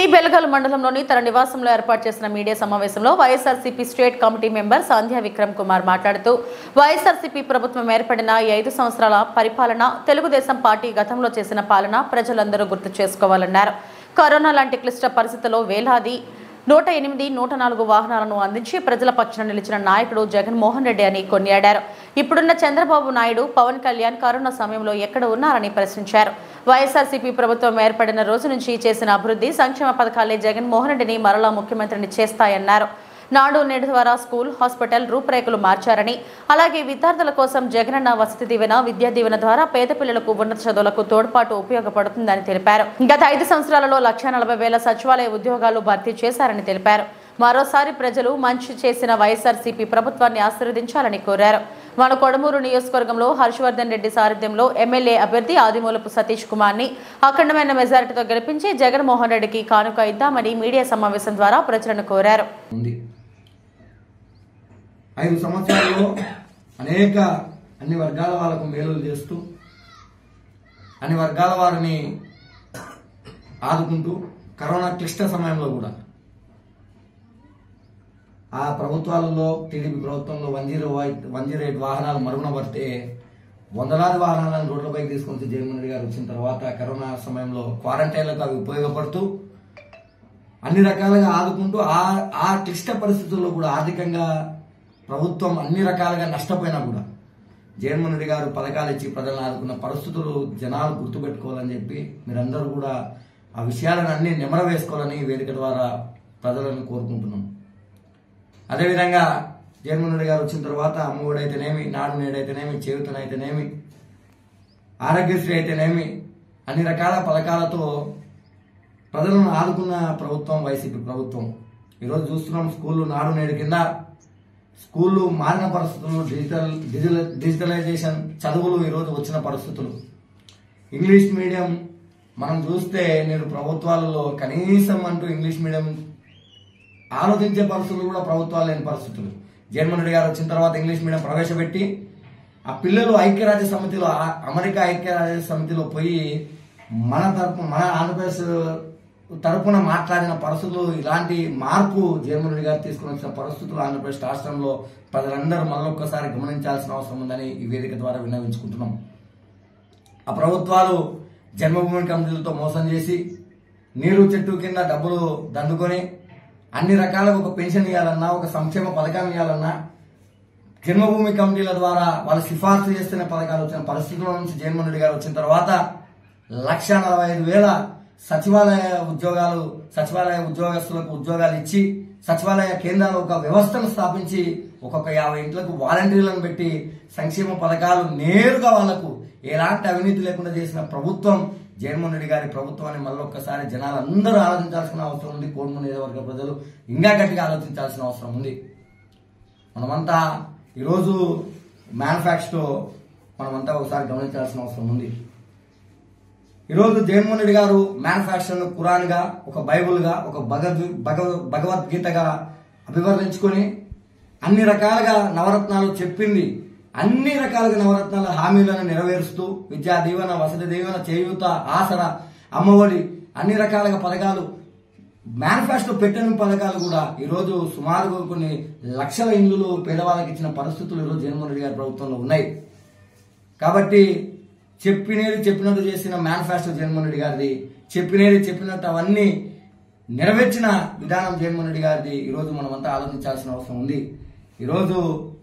బెలగల్ మండలంలోని తన నివాసంలో ఏర్పాటు చేసిన మీడియా సమావేశంలో YSRCP state committee member Sandhya Vikram Kumar మాట్లాడుతూ వైఎస్ఆర్సీపీ ప్రభుత్వం ఏర్పడిన ఈ ఐదు సంవత్సరాల పరిపాలన తెలుగుదేశం పార్టీ గతంలో చేసిన పాలన ప్రజలందరూ గుర్తు చేసుకోవాలన్నారు కరోనా లాంటి క్లిష్ట పరిస్థితుల్లో వేలాది నూట ఎనిమిది నూట నాలుగు వాహనాలను అందించి ప్రజల పక్షాన నిలిచిన నాయకుడు జగన్మోహన్ రెడ్డి అని కొనియాడారు ఇప్పుడున్న చంద్రబాబు నాయుడు పవన్ కళ్యాణ్ కరోనా సమయంలో ఎక్కడ ఉన్నారని ప్రశ్నించారు వైఎస్ఆర్సీపీ ప్రభుత్వం ఏర్పడిన రోజు నుంచి చేసిన అభివృద్ధి సంక్షేమ పథకాలే జగన్మోహన్ రెడ్డిని మరలా ముఖ్యమంత్రిని చేస్తాయన్నారు నాడు నేడు ద్వారా స్కూల్ హాస్పిటల్ రూపురేఖలు మార్చారని అలాగే విద్యార్థుల కోసం జగనన్న వసతి దీవెన విద్యా దీవెన ద్వారా పేద పిల్లలకు ఉన్నత చదువులకు తోడ్పాటు ఉపయోగపడుతుందని తెలిపారు గత ఐదు సంవత్సరాలలో లక్ష నలభై వేల సచివాలయ ఉద్యోగాలు భర్తీ చేశారని తెలిపారు మరోసారి ప్రజలు మంచి చేసిన వైఎస్ఆర్సీపీ ప్రభుత్వాన్ని ఆశీర్వదించాలని కోరారు మన కొడమూరు నియోజకవర్గంలో హర్షవర్ధన్ రెడ్డి సారథ్యంలో ఎమ్మెల్యే అభ్యర్థి ఆదిమూలపు సతీష్ కుమార్ ని అఖండమైన మెజారిటీతో గెలిపించి జగన్మోహన్ రెడ్డికి కానుక ఇద్దామని మీడియా సమావేశం ద్వారా ప్రజలను కోరారు ఉంది ఐదు సంవత్సరాల్లో అనేక అన్ని వర్గాల వాళ్ళకు మేలులు చేస్తూ అన్ని వర్గాల వారిని ఆదుకుంటూ కరోనా క్లిష్ట సమయంలో కూడా ఆ ప్రభుత్వాలలో టీడీపీ ప్రభుత్వంలో one zero one zero eight వాహనాలు మరుగున పడితే వందలాది వాహనాలను రోడ్లపైకి తీసుకొని జగన్మోహన్ రెడ్డి గారు వచ్చిన తర్వాత కరోనా సమయంలో క్వారంటైన్లకు అవి ఉపయోగపడుతూ అన్ని రకాలుగా ఆదుకుంటూ ఆ ఆ క్లిష్ట పరిస్థితుల్లో కూడా ఆర్థికంగా ప్రభుత్వం అన్ని రకాలుగా నష్టపోయినా కూడా జగన్మోహన్ రెడ్డి గారు పథకాలు ఇచ్చి ప్రజలను ఆదుకున్న పరిస్థితులు జనాలు గుర్తుపెట్టుకోవాలని చెప్పి మీరందరూ కూడా ఆ విషయాలను అన్ని నెమర వేసుకోవాలని ఈ వేదిక ద్వారా ప్రజలను కోరుకుంటున్నాం అదేవిధంగా జగన్మోహన్ రెడ్డి గారు వచ్చిన తర్వాత అమ్మఒడి అయితేనేమి నాడు నేడైతేనేమి చేయుతనైతేనేమి ఆరోగ్యశ్రీ అయితేనేమి అన్ని రకాల పథకాలతో ప్రజలను ఆదుకున్న ప్రభుత్వం వైసీపీ ప్రభుత్వం ఈరోజు చూస్తున్నాం స్కూళ్ళు నాడు నేడు కింద స్కూళ్ళు మారిన పరిస్థితులు డిజిటల్ డిజిటల్ డిజిటలైజేషన్ చదువులు ఈరోజు వచ్చిన పరిస్థితులు ఇంగ్లీష్ మీడియం మనం చూస్తే నేను ప్రభుత్వాలలో కనీసం అంటూ ఇంగ్లీష్ మీడియం ఆలోచించే పరిస్థితులు కూడా ప్రభుత్వాలు లేని పరిస్థితులు జగన్మోహన్ రెడ్డి గారు వచ్చిన తర్వాత ఇంగ్లీష్ మీడియం ప్రవేశపెట్టి ఆ పిల్లలు ఐక్యరాజ్య సమితిలో ఆ- అమెరికా ఐక్యరాజ్య సమితిలో పోయి మన తరపు మన ఆంధ్రప్రదేశ్ తరపున మాట్లాడిన పరిస్థితులు ఇలాంటి మార్పు జగన్మోహన్ రెడ్డి గారు తీసుకుని వచ్చిన పరిస్థితులు ఆంధ్రప్రదేశ్ రాష్ట్రంలో ప్రజలందరూ మళ్ళొక్కసారి గమనించాల్సిన అవసరం ఉందని ఈ వేదిక ద్వారా విన్నవించుకుంటున్నాం ఆ ప్రభుత్వాలు జన్మభూమి కమిటీలతో మోసం చేసి నీరు చెట్టు కింద డబ్బులు దండుకొని అన్ని రకాలుగా ఒక పెన్షన్ ఇవ్వాలన్నా ఒక సంక్షేమ పథకం ఇవ్వాలన్నా జన్మభూమి కమిటీల ద్వారా వాళ్ళు సిఫార్సు చేస్తున్న పథకాలు వచ్చిన పరిస్థితుల నుంచి జగన్మోహన్ రెడ్డి గారు వచ్చిన తర్వాత లక్ష నలభై ఐదు వేల సచివాలయ ఉద్యోగాలు సచివాలయ ఉద్యోగస్తులకు ఉద్యోగాలు ఇచ్చి సచివాలయ కేంద్రాలు ఒక వ్యవస్థను స్థాపించి ఒక్కొక్క యాభై ఇంట్లకు వాలంటీర్లను పెట్టి సంక్షేమ పథకాలు నేరుగా వాళ్లకు ఎలాంటి అవినీతి లేకుండా చేసిన ప్రభుత్వం జగన్మోహన్ రెడ్డి గారి ప్రభుత్వాన్ని మళ్ళొక్కసారి జనాలు అందరూ ఆలోచించాల్సిన అవసరం ఉంది కోడుమూరు నియోజకవర్గ ప్రజలు ఇంకా గట్టిగా ఆలోచించాల్సిన అవసరం ఉంది మనమంతా ఈరోజు మ్యానుఫ్యాక్చర్ మనమంతా ఒకసారి గమనించాల్సిన అవసరం ఉంది ఈరోజు జగన్మోహన్ రెడ్డి గారు మ్యానుఫ్యాక్చర్ ఖురాన్ గా ఒక బైబుల్ గా ఒక భగవద్ భగవ- భగవద్గీతగా అభివర్ణించుకొని అన్ని రకాలుగా నవరత్నాలు చెప్పింది అన్ని రకాలుగా నవరత్నాల హామీలను నెరవేరుస్తూ విద్యా దీవెన వసతి దీవెన చేయూత ఆసర అమ్మఒడి అన్ని రకాలుగా పథకాలు మేనిఫెస్టో పెట్టని పథకాలు కూడా ఈరోజు సుమారుగా కొన్ని లక్షల ఇండ్లు పేదవాళ్ళకి ఇచ్చిన పరిస్థితులు ఈరోజు జగన్మోహన్ రెడ్డి గారి ప్రభుత్వంలో ఉన్నాయి కాబట్టి చెప్పినది చెప్పినట్టు చేసిన మేనిఫెస్టో జగన్మోహన్ రెడ్డి గారిది చెప్పినది చెప్పినట్టు అవన్నీ నెరవేర్చిన విధానం జగన్మోహన్ రెడ్డి గారిది ఈరోజు మనమంతా ఆలోచించాల్సిన అవసరం ఉంది ఈరోజు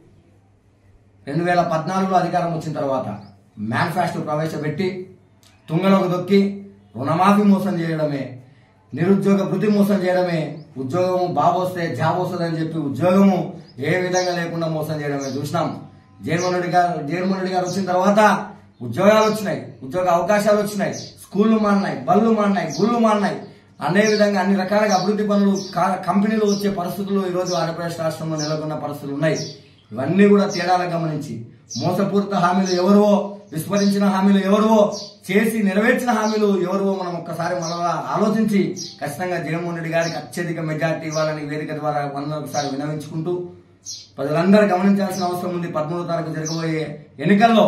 రెండు వేల పద్నాలుగులో అధికారం వచ్చిన తర్వాత మేనిఫెస్టో ప్రవేశపెట్టి తుంగలోకి దొక్కి రుణమాఫీ మోసం చేయడమే నిరుద్యోగ వృత్తి మోసం చేయడమే ఉద్యోగము బాబు వస్తే జాబ్ వస్తుందని చెప్పి ఉద్యోగము ఏ విధంగా లేకుండా మోసం చేయడమే చూసినాం జగన్మోహన్ రెడ్డి గారు జగన్మోహన్ రెడ్డి గారు వచ్చిన తర్వాత ఉద్యోగాలు వచ్చినాయి ఉద్యోగ అవకాశాలు వచ్చినాయి స్కూళ్ళు మారినాయి బళ్ళు మారినాయి గుళ్ళు మారినాయి అదే విధంగా అన్ని రకాలుగా అభివృద్ధి పనులు కా- కంపెనీలు వచ్చే పరిస్థితులు ఈ రోజు ఆంధ్రప్రదేశ్ రాష్ట్రంలో నెలకొన్న పరిస్థితులు ఉన్నాయి ఇవన్నీ కూడా తేడాలను గమనించి మోసపూరిత హామీలు ఎవరివో విస్మరించిన హామీలు ఎవరివో చేసి నెరవేర్చిన హామీలు ఎవరివో మనం ఒక్కసారి మళ్ళా ఆలోచించి ఖచ్చితంగా జగన్మోహన్ రెడ్డి గారికి అత్యధిక మెజార్టీ ఇవ్వాలని వేదిక ద్వారా ఒకసారి వినవించుకుంటూ ప్రజలందరూ గమనించాల్సిన అవసరం ఉంది పదమూడో తారీఖు జరగబోయే ఎన్నికల్లో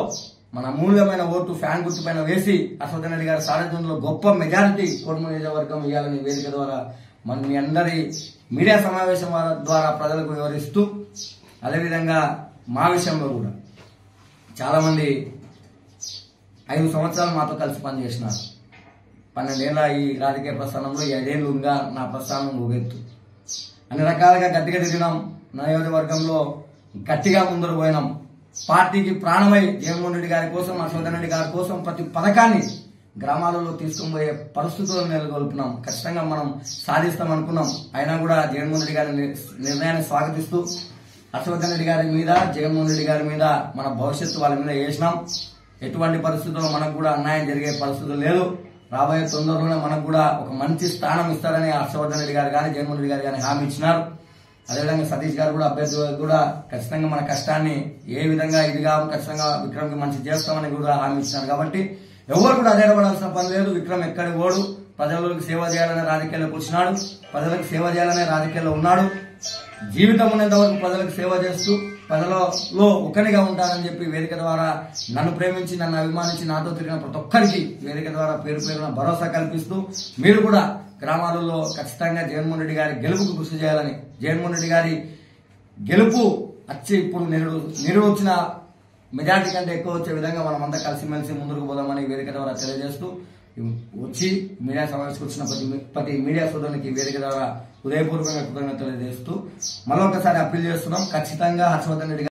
మన అమూల్యమైన ఓటు ఫ్యాన్ గుర్తు పైన వేసి హర్షవర్ధన్ రెడ్డి గారి సారథ్యంలో గొప్ప మెజారిటీ కోడుమూరు నియోజకవర్గం ఇవ్వాలని వేదిక ద్వారా మన మీ అందరి మీడియా సమావేశం వారి ద్వారా ప్రజలకు వివరిస్తూ అదేవిధంగా మా విషయంలో కూడా చాలా మంది ఐదు సంవత్సరాలు మాతో కలిసి పనిచేసినారు పన్నెండేళ్ల ఈ రాజకీయ ప్రస్థానంలో ఈ ఐదేళ్ళు ఇంకా నా ప్రస్థానం ఊగెత్తు అన్ని రకాలుగా గట్టిగా తిరిగినాం నా నియోజకవర్గంలో గట్టిగా ముందరు పోయినాం పార్టీకి ప్రాణమై జగన్మోహన్ రెడ్డి గారి కోసం హర్షవర్ధన్ రెడ్డి గారి కోసం ప్రతి పథకాన్ని గ్రామాలలో తీసుకుని పోయే పరిస్థితులను నెలకొల్పినాం ఖచ్చితంగా మనం సాధిస్తాం అనుకున్నాం అయినా కూడా జగన్మోహన్ రెడ్డి గారి నిర్- నిర్ణయాన్ని స్వాగతిస్తూ హర్షవర్ధన్ రెడ్డి గారి మీద జగన్మోహన్ రెడ్డి గారి మీద మన భవిష్యత్తు వాళ్ళ మీద వేసినాం ఎటువంటి పరిస్థితుల్లో మనకు కూడా అన్యాయం జరిగే పరిస్థితులు లేదు రాబోయే తొందరలోనే మనకు కూడా ఒక మంచి స్థానం ఇస్తారని హర్షవర్ధన్ రెడ్డి గారు కానీ జగన్మోహన్ రెడ్డి గారు కానీ హామీ ఇచ్చినారు అదేవిధంగా సతీష్ గారు కూడా అభ్యర్థి కూడా ఖచ్చితంగా మన కష్టాన్ని ఏ విధంగా ఇదిగా ఖచ్చితంగా విక్రమ్కి మంచి చేస్తామని కూడా హామీ ఇచ్చినారు కాబట్టి ఎవరు కూడా అదేడపడాల్సిన పని లేదు విక్రమ్ ఎక్కడి ఓడు ప్రజలకు సేవ చేయాలనే రాజకీయాల్లోకి వచ్చినాడు ప్రజలకు సేవ చేయాలనే రాజకీయాల్లో ఉన్నాడు జీవితం ఉన్నంత వరకు ప్రజలకు సేవ చేస్తూ ప్రజలలో ఒకరిగా ఉంటానని చెప్పి వేదిక ద్వారా నన్ను ప్రేమించి నన్ను అభిమానించి నాతో తిరిగిన ప్రతి ఒక్కరికి వేదిక ద్వారా పేరు పేరున భరోసా కల్పిస్తూ మీరు కూడా గ్రామాలలో ఖచ్చితంగా జగన్మోహన్ రెడ్డి గారి గెలుపుకు కృషి చేయాలని జగన్మోహన్ రెడ్డి గారి గెలుపు వచ్చి ఇప్పుడు నిరుడు నిరుడు వచ్చిన మెజార్టీ కంటే ఎక్కువ వచ్చే విధంగా మనం అంతా కలిసిమెలిసి ముందుకు పోదామని వేదిక ద్వారా తెలియజేస్తూ వచ్చి మీడియా సమావేశం వచ్చిన ప్రతి ప్రతి మీడియా సోదరునికి వేదిక ద్వారా హృదయపూర్వకంగా కృతజ్ఞతలు తెలియజేస్తూ మరొకసారి అప్పీల్ చేస్తున్నాం ఖచ్చితంగా హర్షవర్ధన్ రెడ్డి గారు